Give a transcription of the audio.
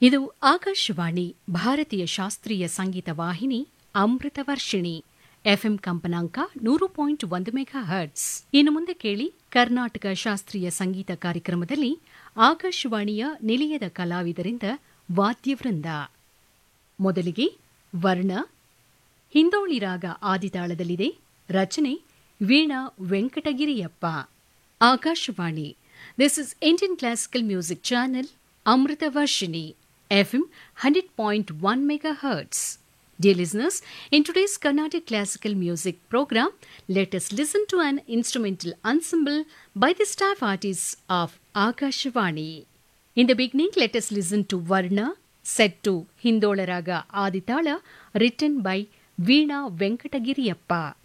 ಇದು ಆಕಾಶವಾಣಿ ಭಾರತೀಯ ಶಾಸ್ತ್ರೀಯ ಸಂಗೀತ ವಾಹಿನಿ ಅಮೃತ ವರ್ಷಿಣಿ ಎಫ್ಎಂ ಕಂಪನಾಂಕ ನೂರು ಪಾಯಿಂಟ್ ಒಂದು ಮೆಗಾ ಹರ್ಟ್ಸ್ ಇನ್ನು ಮುಂದೆ ಕೇಳಿ ಕರ್ನಾಟಕ ಶಾಸ್ತ್ರೀಯ ಸಂಗೀತ ಕಾರ್ಯಕ್ರಮದಲ್ಲಿ ಆಕಾಶವಾಣಿಯ ನಿಲಯದ ಕಲಾವಿದರಿಂದ ವಾದ್ಯವೃಂದ ಮೊದಲಿಗೆ ವರ್ಣ ಹಿಂದೋಳಿ ರಾಗ ಆದಿತಾಳದಲ್ಲಿದೆ ರಚನೆ Veena Venkatagiriyappa Akashvani this is Indian classical music channel Amrutha Varshini FM 100.1 megahertz. Dear listeners, in today's Carnatic classical music program, let us listen to an instrumental ensemble by the staff artists of Akashvani. In the beginning, let us listen to Varna, set to Hindola Raga Aditala, written by Veena Venkatagiriyappa.